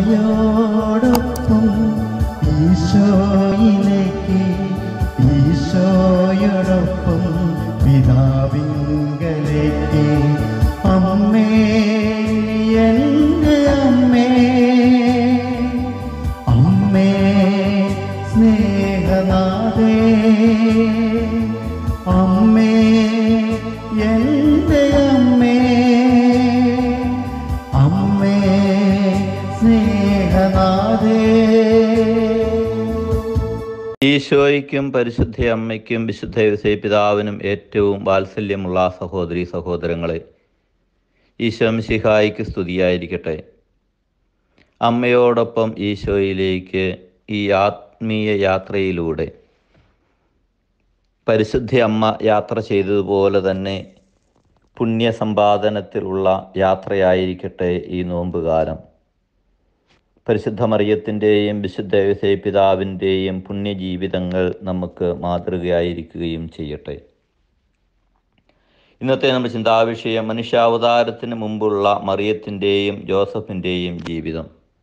അമ്മയോടൊപ്പം ഈശോയിലേക്ക് ഈശോയോടൊപ്പം പിതാവിങ്കലേക്ക് അമ്മേ എൻ്റെ അമ്മേ അമ്മേ സ്നേഹനാഥേ അമ്മേ എൻ്റെ അമ്മേ അമ്മേ സ്നേഹനാഥേ ഈശോയ്ക്കും പരിശുദ്ധ അമ്മയ്ക്കും വിശുദ്ധ യോസേ പിതാവിനും ഏറ്റവും വാത്സല്യമുള്ള സഹോദരി സഹോദരങ്ങളെ ഈശോ മിശിഹായിക്ക് സ്തുതിയായിരിക്കട്ടെ അമ്മയോടൊപ്പം ഈശോയിലേക്ക് ഈ ആത്മീയ യാത്രയിലൂടെ പരിശുദ്ധ അമ്മ യാത്ര ചെയ്തതുപോലെ തന്നെ പുണ്യസമ്പാദനത്തിലുള്ള യാത്രയായിരിക്കട്ടെ ഈ നോമ്പുകാലം പരിശുദ്ധ മറിയത്തിൻ്റെയും വിശുദ്ധ യോസേ പിതാവിൻ്റെയും പുണ്യജീവിതങ്ങൾ നമുക്ക് മാതൃകയായിരിക്കുകയും ചെയ്യട്ടെ ഇന്നത്തെ നമ്മുടെ ചിന്താവിഷയം മനുഷ്യാവതാരത്തിന് മുമ്പുള്ള മറിയത്തിൻ്റെയും ജോസഫിൻ്റെയും ജീവിതം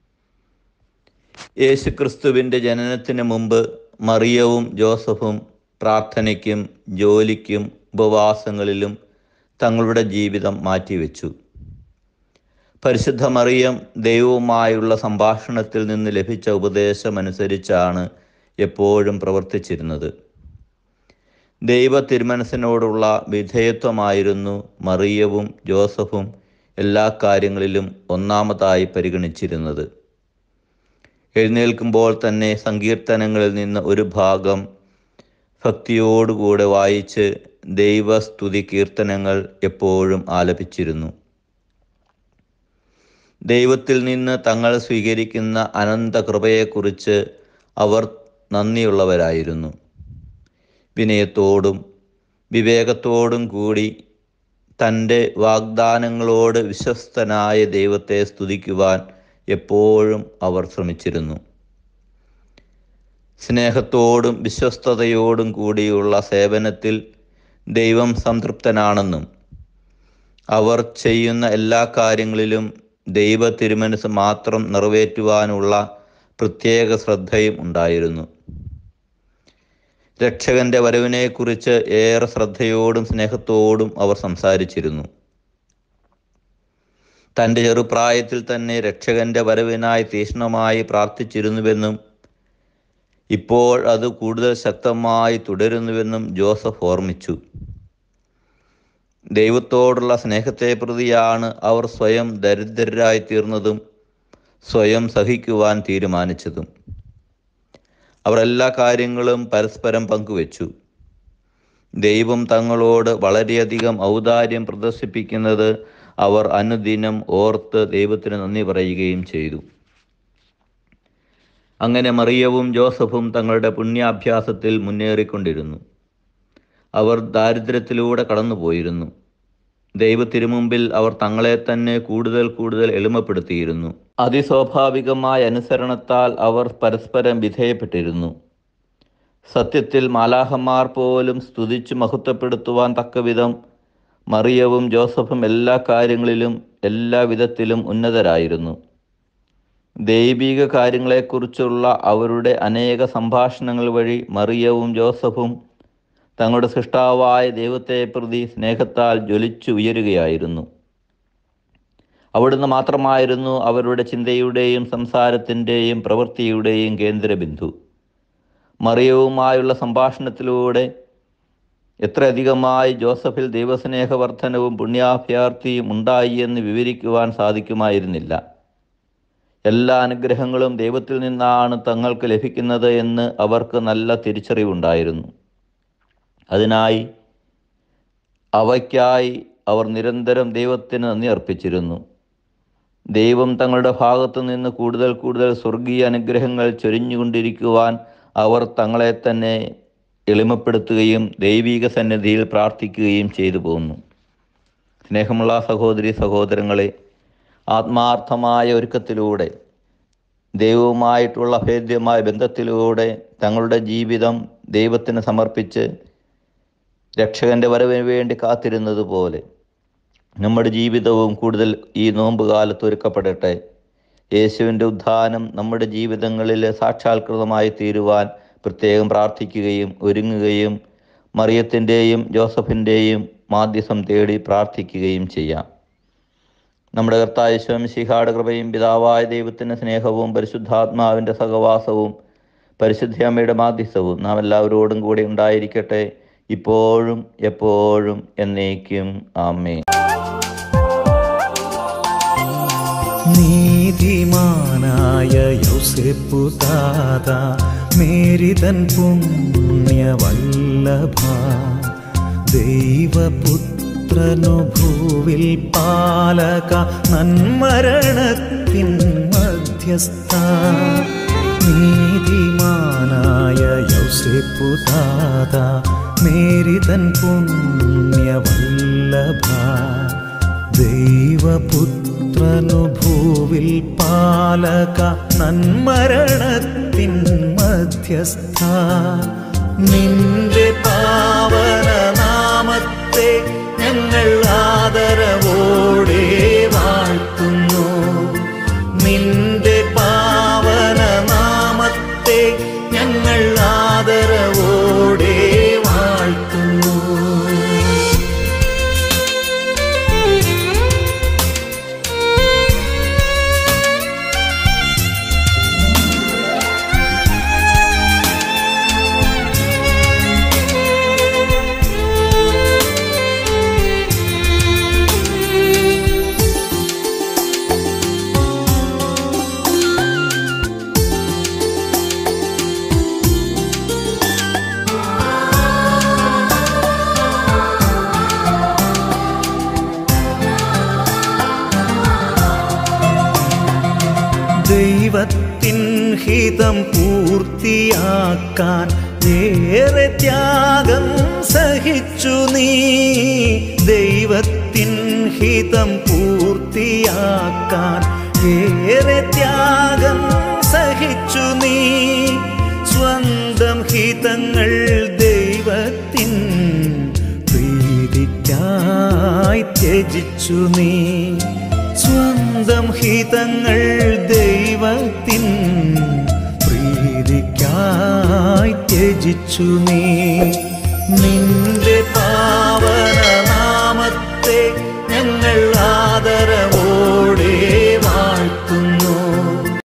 യേശുക്രിസ്തുവിൻ്റെ ജനനത്തിന് മുമ്പ് മറിയവും ജോസഫും പ്രാർത്ഥനയ്ക്കും ജോലിക്കും ഉപവാസങ്ങളിലും തങ്ങളുടെ ജീവിതം മാറ്റിവെച്ചു പരിശുദ്ധ മറിയം ദൈവവുമായുള്ള സംഭാഷണത്തിൽ നിന്ന് ലഭിച്ച ഉപദേശമനുസരിച്ചാണ് എപ്പോഴും പ്രവർത്തിച്ചിരുന്നത് ദൈവ തിരുമനസിനോടുള്ള വിധേയത്വമായിരുന്നു മറിയവും ജോസഫും എല്ലാ കാര്യങ്ങളിലും ഒന്നാമതായി പരിഗണിച്ചിരുന്നത് എഴുന്നേൽക്കുമ്പോൾ തന്നെ സങ്കീർത്തനങ്ങളിൽ നിന്ന് ഒരു ഭാഗം ഭക്തിയോടുകൂടെ വായിച്ച് ദൈവസ്തുതി കീർത്തനങ്ങൾ എപ്പോഴും ആലപിച്ചിരുന്നു ദൈവത്തിൽ നിന്ന് തങ്ങൾ സ്വീകരിക്കുന്ന അനന്ത കൃപയെക്കുറിച്ച് അവർ നന്ദിയുള്ളവരായിരുന്നു വിനയത്തോടും വിവേകത്തോടും കൂടി തൻ്റെ വാഗ്ദാനങ്ങളോട് വിശ്വസ്തനായ ദൈവത്തെ സ്തുതിക്കുവാൻ എപ്പോഴും അവർ ശ്രമിച്ചിരുന്നു സ്നേഹത്തോടും വിശ്വസ്തതയോടും കൂടിയുള്ള സേവനത്തിൽ ദൈവം സംതൃപ്തനാണെന്നും അവർ ചെയ്യുന്ന എല്ലാ കാര്യങ്ങളിലും ദൈവ തിരുമനസ് മാത്രം നിറവേറ്റുവാനുള്ള പ്രത്യേക ശ്രദ്ധയും ഉണ്ടായിരുന്നു രക്ഷകന്റെ വരവിനെക്കുറിച്ച് ഏറെ ശ്രദ്ധയോടും സ്നേഹത്തോടും അവർ സംസാരിച്ചിരുന്നു തൻ്റെ ചെറുപ്രായത്തിൽ തന്നെ രക്ഷകന്റെ വരവിനായി തീക്ഷ്ണമായി പ്രാർത്ഥിച്ചിരുന്നുവെന്നും ഇപ്പോൾ അത് കൂടുതൽ ശക്തമായി തുടരുന്നുവെന്നും ജോസഫ് ഓർമ്മിച്ചു ദൈവത്തോടുള്ള സ്നേഹത്തെ പ്രതിയാണ് അവർ സ്വയം ദരിദ്രരായി തീർന്നതും സ്വയം സഹിക്കുവാൻ തീരുമാനിച്ചതും അവർ എല്ലാ കാര്യങ്ങളും പരസ്പരം പങ്കുവച്ചു ദൈവം തങ്ങളോട് വളരെയധികം ഔദാര്യം പ്രദർശിപ്പിക്കുന്നത് അവർ അനുദിനം ഓർത്ത് ദൈവത്തിന് നന്ദി പറയുകയും ചെയ്തു അങ്ങനെ മറിയവും ജോസഫും തങ്ങളുടെ പുണ്യാഭ്യാസത്തിൽ മുന്നേറിക്കൊണ്ടിരുന്നു അവർ ദാരിദ്ര്യത്തിലൂടെ കടന്നുപോയിരുന്നു ദൈവത്തിരുമുമ്പിൽ അവർ തങ്ങളെ തന്നെ കൂടുതൽ കൂടുതൽ എളിമപ്പെടുത്തിയിരുന്നു അതിസ്വാഭാവികമായ അനുസരണത്താൽ അവർ പരസ്പരം വിധേയപ്പെട്ടിരുന്നു സത്യത്തിൽ മാലാഹന്മാർ പോലും സ്തുതിച്ചു മഹത്വപ്പെടുത്തുവാൻ തക്കവിധം മറിയവും ജോസഫും എല്ലാ കാര്യങ്ങളിലും എല്ലാ വിധത്തിലും ഉന്നതരായിരുന്നു ദൈവിക കാര്യങ്ങളെക്കുറിച്ചുള്ള അവരുടെ അനേക സംഭാഷണങ്ങൾ വഴി മറിയവും ജോസഫും തങ്ങളുടെ സൃഷ്ടാവായ ദൈവത്തെ പ്രതി സ്നേഹത്താൽ ജ്വലിച്ചു ഉയരുകയായിരുന്നു അവിടുന്ന് മാത്രമായിരുന്നു അവരുടെ ചിന്തയുടെയും സംസാരത്തിൻ്റെയും പ്രവൃത്തിയുടെയും കേന്ദ്രബിന്ദു മറിയവുമായുള്ള സംഭാഷണത്തിലൂടെ എത്രയധികമായി ജോസഫിൽ ദൈവസ്നേഹവർദ്ധനവും പുണ്യാഭ്യാർത്ഥിയും ഉണ്ടായി എന്ന് വിവരിക്കുവാൻ സാധിക്കുമായിരുന്നില്ല എല്ലാ അനുഗ്രഹങ്ങളും ദൈവത്തിൽ നിന്നാണ് തങ്ങൾക്ക് ലഭിക്കുന്നത് എന്ന് അവർക്ക് നല്ല തിരിച്ചറിവുണ്ടായിരുന്നു അതിനായി അവയ്ക്കായി അവർ നിരന്തരം ദൈവത്തിന് നന്ദി അർപ്പിച്ചിരുന്നു ദൈവം തങ്ങളുടെ ഭാഗത്തു നിന്ന് കൂടുതൽ കൂടുതൽ സ്വർഗീയ അനുഗ്രഹങ്ങൾ ചൊരിഞ്ഞുകൊണ്ടിരിക്കുവാൻ അവർ തങ്ങളെ തന്നെ എളിമപ്പെടുത്തുകയും ദൈവിക സന്നിധിയിൽ പ്രാർത്ഥിക്കുകയും ചെയ്തു പോകുന്നു സ്നേഹമുള്ള സഹോദരി സഹോദരങ്ങളെ ആത്മാർത്ഥമായ ഒരുക്കത്തിലൂടെ ദൈവവുമായിട്ടുള്ള അഭേദ്യമായ ബന്ധത്തിലൂടെ തങ്ങളുടെ ജീവിതം ദൈവത്തിന് സമർപ്പിച്ച് രക്ഷകന്റെ വരവിന് വേണ്ടി കാത്തിരുന്നത് പോലെ നമ്മുടെ ജീവിതവും കൂടുതൽ ഈ നോമ്പ് കാലത്ത് ഒരുക്കപ്പെടട്ടെ യേശുവിൻ്റെ ഉദ്ധാനം നമ്മുടെ ജീവിതങ്ങളിൽ സാക്ഷാത്കൃതമായി തീരുവാൻ പ്രത്യേകം പ്രാർത്ഥിക്കുകയും ഒരുങ്ങുകയും മറിയത്തിൻ്റെയും ജോസഫിൻ്റെയും മാധ്യസം തേടി പ്രാർത്ഥിക്കുകയും ചെയ്യാം നമ്മുടെ കർത്തായശ്വം ശിഹാട് കൃപയും പിതാവായ ദൈവത്തിൻ്റെ സ്നേഹവും പരിശുദ്ധാത്മാവിൻ്റെ സഹവാസവും പരിശുദ്ധ അമ്മയുടെ മാധ്യസ്ഥവും നാം എല്ലാവരോടും കൂടി ഉണ്ടായിരിക്കട്ടെ ഇപ്പോഴും എപ്പോഴും എന്നേക്കും ആമേ നീതിമാനായ യൗസേപ്പു താത മേരിതൻ പുണ്യവല്ലഭ ദൈവപുത്രനു ഭൂവിൽ പാലക നന്മരണത്തിൻ മധ്യസ്ഥ നീതിമാനായ യൗസേപ്പു താത മേരിതൻ പുണ്യവല്ലഭ ദൈവപുത്രനു ഭൂവിൽ പാലക നന്മരണത്തിൻ മധ്യസ്ഥ നിന്റെ പാവന നാമത്തെ ഞങ്ങൾ ആദരവോടെ വാഴ്ത്തുന്നു നിന്റെ പാവന നാമത്തെ ഞങ്ങൾ ആദരവോടെ വാഴ്ത്തുന്നു ദൈവത്തിൻ ഹിതം പൂർത്തിയാക്കാൻ ഏറെ ത്യാഗം സഹിച്ചു നീ ദൈവത്തിൻ ഹിതം പൂർത്തിയാക്കാൻ ഏറെ ത്യാഗം സഹിച്ചു നീ സ്വന്തം ഹിതങ്ങൾ ദൈവത്തിൻ പ്രീതിക്കായി ത്യജിച്ചു നീ സ്വന്തം ഹിതങ്ങൾ ദൈവത്തിൻ പ്രീതിക്കായി ത്യജിച്ചു നീ നിന്റെ പാ